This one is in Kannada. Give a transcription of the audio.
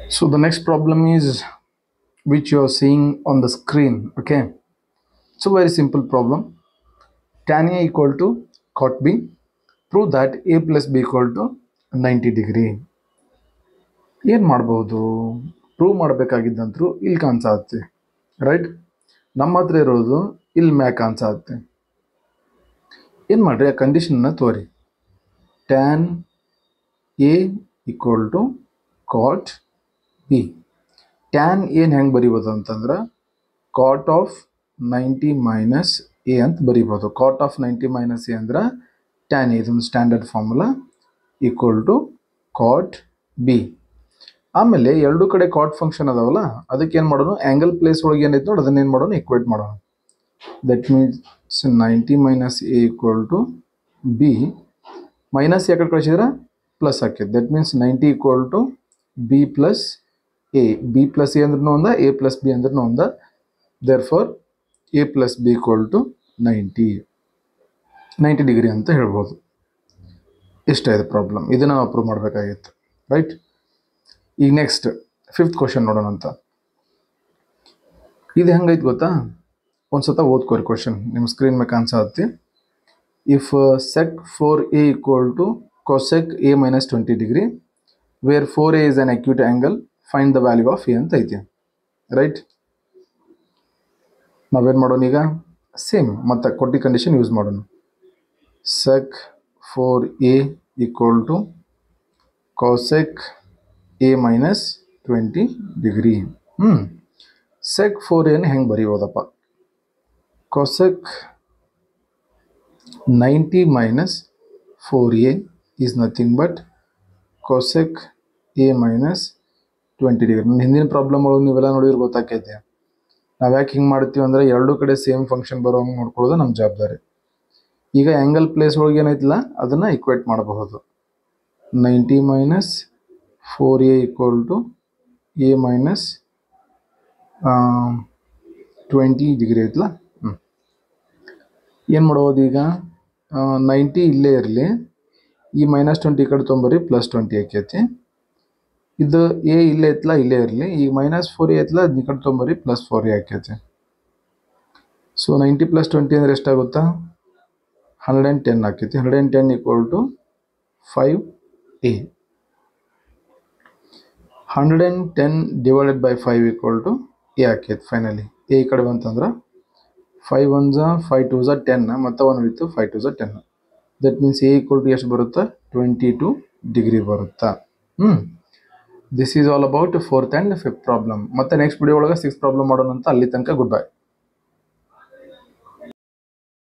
So the next problem is which you are seeing on the screen. Okay. It's a very simple problem. Tan A equal to cot B. Prove that A plus B equal to 90 degree. ಏನು ಮಾಡ್ಬೋದು ಪ್ರೂವ್ ಮಾಡಬೇಕಾಗಿದ್ದಂತರೂ ಇಲ್ಲಿ ಕಾಣಿಸತ್ತೆ ರೈಟ್ ನಮ್ಮ ಹತ್ರ ಇರೋದು ಇಲ್ಲಿ ಮ್ಯಾಕ್ ಕಾಣಿಸತ್ತೆ ಏನು ಮಾಡ್ರಿ ಆ ಕಂಡೀಷನ್ನ ತೋರಿ tan A equal to cot B tan ಏನು ಹೆಂಗೆ ಬರಿಬೋದು ಅಂತಂದ್ರೆ cot of ninety minus A ಅಂತ ಬರಿಬೋದು cot of ninety minus A ಅಂದ್ರೆ ಟ್ಯಾನ್ ಇದೊಂದು standard formula equal to cot B ಆಮೇಲೆ ಎರಡು ಕಡೆ ಕಾಟ್ ಫಂಕ್ಷನ್ ಅದಾವಲ್ಲ ಅದಕ್ಕೆ ಏನು ಮಾಡೋಣ ಆ್ಯಂಗಲ್ ಪ್ಲೇಸ್ ಒಳಗೆ ಏನೈತೆ ನೋಡಿ ಅದನ್ನ ಏನು ಮಾಡೋಣ ಇಕ್ವೇಟ್ ಮಾಡೋಣ that means ninety minus A equal to B minus ಯಾಕಡೆ ಕಳಿಸಿದ್ರೆ ಪ್ಲಸ್ ಹಾಕಿದ್ದು that means ninety equal to B plus A B plus A ಅಂದ್ರೂ ಒಂದ ಎ ಪ್ಲಸ್ ಬಿ ಅಂದ್ರೂ ಒಂದ therefore A plus B equal to ninety ninety degree ಅಂತ ಹೇಳ್ಬೋದು ಇಷ್ಟ ಇದೆ ಪ್ರಾಬ್ಲಮ್ ಇದನ್ನು ನಾವು ಅಪ್ರೂವ್ ಮಾಡಬೇಕಾಗಿತ್ತು ರೈಟ್ ಈಗ ನೆಕ್ಸ್ಟ್ ಫಿಫ್ತ್ ಕ್ವಶನ್ ನೋಡೋಣ ಅಂತ ಇದು ಹೆಂಗೈತೆ ಗೊತ್ತಾ ಒಂದು ಸತ ಓದ್ಕೋರಿ ಕ್ವಶನ್ ನಿಮ್ಮ ಸ್ಕ್ರೀನ್ ಮೇಲೆ ಕಾಣಿಸತ್ತೆ if sec four A equal to cosec A minus twenty degree where four A is an acute angle find the value of A ಅಂತ ಐತಿ ರೈಟ್ ನಾವೇನು ಮಾಡೋಣ ಈಗ ಸೇಮ್ ಮತ್ತು ಕೊಟ್ಟಿ ಕಂಡೀಷನ್ ಯೂಸ್ ಮಾಡೋಣ sec four A equal to cosec A minus twenty degree ಹ್ಞೂ ಸೆಕ್ ಫೋರ್ ಏನು ಹೆಂಗೆ ಬರೀಬೋದಪ್ಪ cosec ninety minus four A is nothing but cosec A minus twenty degree ನನ್ನ ಹಿಂದಿನ ಪ್ರಾಬ್ಲಮ್ ಒಳಗೆ ನೀವೆಲ್ಲ ನೋಡಿದ್ರೆ ಗೊತ್ತಾಕೈತೆ ನಾವು ಯಾಕೆ ಹಿಂಗೆ ಮಾಡ್ತೀವಿ ಅಂದರೆ ಎರಡೂ ಕಡೆ ಸೇಮ್ ಫಂಕ್ಷನ್ ಬರೋ ಹಂಗೆ ನೋಡ್ಕೊಳ್ಳೋದು ನಮ್ಮ ಜವಾಬ್ದಾರಿ ಈಗ ಆ್ಯಂಗಲ್ ಪ್ಲೇಸ್ ಒಳಗೆ ಏನೈತಿಲ್ಲ ಅದನ್ನು ಇಕ್ವೇಟ್ ಮಾಡಬಹುದು ninety minus four A equal to a minus twenty degree ಐತಲ್ಲ ಹ್ಞೂ ಏನು ಮಾಡ್ಬೋದು ಈಗ ನೈಂಟಿ ಇಲ್ಲೇ ಇರಲಿ ಈ ಮೈನಸ್ ಟ್ವೆಂಟಿ ಕಡೆ ತೊಂಬರಿ ಪ್ಲಸ್ ಟ್ವೆಂಟಿ ಆಕೈತಿ ಇದು ಎ ಇಲ್ಲೇ ಐತಲ್ಲ ಇಲ್ಲೇ ಇರಲಿ ಈಗ ಮೈನಸ್ ಫೋರ್ ಎ ಐತಲ್ಲ ಅದು ಈ ಕಡೆ ತೊಂಬರಿ ಪ್ಲಸ್ ಫೋರ್ ಎ ಆಕೈತಿ ಸೊ ನೈಂಟಿ ಪ್ಲಸ್ ಟ್ವೆಂಟಿ ಅಂದರೆ ಎಷ್ಟಾಗುತ್ತಾ ಹಂಡ್ರೆಡ್ ಆ್ಯಂಡ್ ಟೆನ್ ಆಕೈತಿ hundred and ten equal to five a hundred and ten divided by five equal to a ಆಕೈತಿ ಫೈನಲಿ ಎ ಈ ಕಡೆ ಬಂತಂದ್ರೆ ಫೈವ್ ಒನ್ ಝಾ ಫೈವ್ ಟೂ ಝಾ ಟೆನ್ ಮತ್ತು ಒನ್ ಉಳಿತು ಫೈವ್ ಟೂ ಝಾ ten that means a equal to ಎಷ್ಟು ಬರುತ್ತಾ ಟ್ವೆಂಟಿ ಟು ಡಿಗ್ರಿ ಬರುತ್ತಾ ಹ್ಞೂ this is all about fourth and fifth problem ಮತ್ತು ನೆಕ್ಸ್ಟ್ ವಿಡಿಯೋ ಒಳಗೆ ಸಿಕ್ಸ್ ಪ್ರಾಬ್ಲಮ್ ಮಾಡೋಣ ಅಂತ ಅಲ್ಲಿ ತನಕ ಗುಡ್ ಬೈ